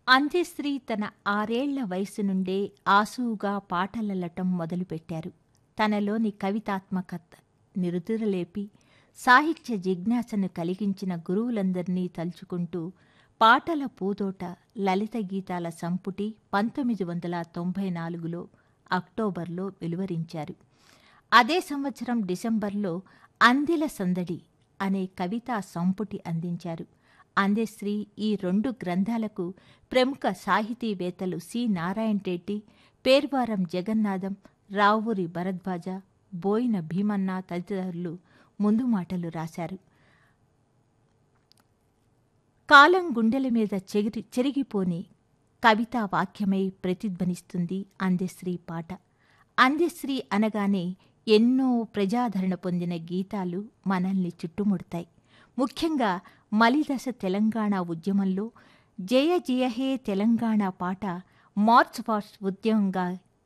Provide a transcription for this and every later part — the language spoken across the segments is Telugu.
అంత్యశ్రీ తన ఆరేళ్ల వయసు నుండే ఆసువుగా పాటలల్లటం మొదలుపెట్టారు తనలోని కవితాత్మకత నిరుదురలేపి సాహిత్య జిజ్ఞాసను కలిగించిన గురువులందరినీ తలుచుకుంటూ పాటల పూదోట లలిత గీతాల సంపుటి పంతొమ్మిది వందల తొంభై నాలుగులో అక్టోబర్లో వెలువరించారు అదే సంవత్సరం డిసెంబర్లో అందిల సందడి అనే కవితా సంపుటి అందించారు అందశ్రీ ఈ రెండు గ్రంథాలకు ప్రముఖ సాహితీవేత్తలు సి నారాయణ రెడ్డి పేర్వారం జగన్నాథం రావూరి భరద్వాజ బోయిన భీమన్న తదితరులు ముందు మాటలు రాశారు కాలం గుండెల మీద చెగిరి చెరిగిపోని కవితా వాక్యమై ప్రతిధ్వనిస్తుంది అందశ్రీ పాట అందశ్రీ అనగానే ఎన్నో ప్రజాదరణ పొందిన గీతాలు మనల్ని చుట్టుముడతాయి ముఖ్యంగా మలిదశ తెలంగాణ ఉద్యమంలో జయ జయహే తెలంగాణ పాట మార్చ్ ఫాస్ట్ ఉద్యమంగా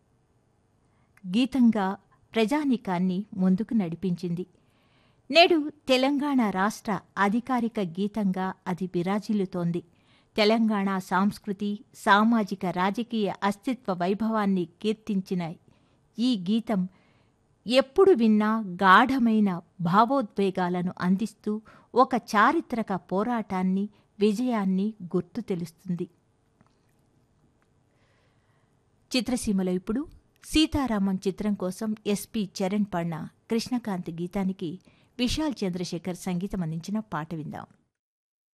గీతంగా ప్రజానికాన్ని ముందుకు నడిపించింది నేడు తెలంగాణ రాష్ట్ర అధికారిక గీతంగా అది విరాజిల్లుతోంది తెలంగాణ సాంస్కృతి సామాజిక రాజకీయ అస్తిత్వ వైభవాన్ని కీర్తించిన ఈ గీతం ఎప్పుడు విన్నా గాఢమైన భావోద్వేగాలను అందిస్తూ ఒక చారిత్రక పోరాటాన్ని విజయాన్ని గుర్తు తెలుస్తుంది చిత్రసీమలో ఇప్పుడు సీతారామం చిత్రం కోసం ఎస్పి చరణ్ పడ్న కృష్ణకాంత్ గీతానికి విశాల్ చంద్రశేఖర్ సంగీతం అందించిన పాట విందాం